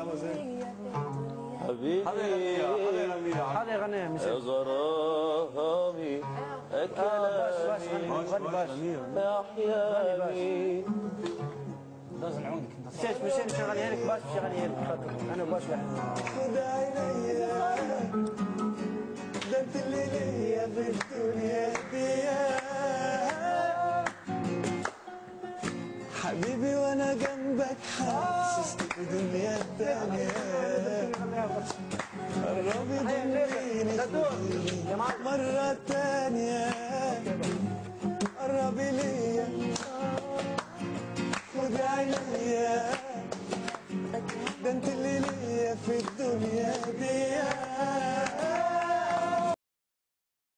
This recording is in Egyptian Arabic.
حبيبي هذا يغنيها هذا يغنيها مش يا غرامي كلامي غني باش يا احياني نسيت مشي نشغلها لك باش نشغلها لك تفضل انا باش لحن خد عينيا ده انت اللي ليا في الدنيا دي حبيبي وانا جنبك حاسس بدنيا تانية قربي ضميني مرة تانية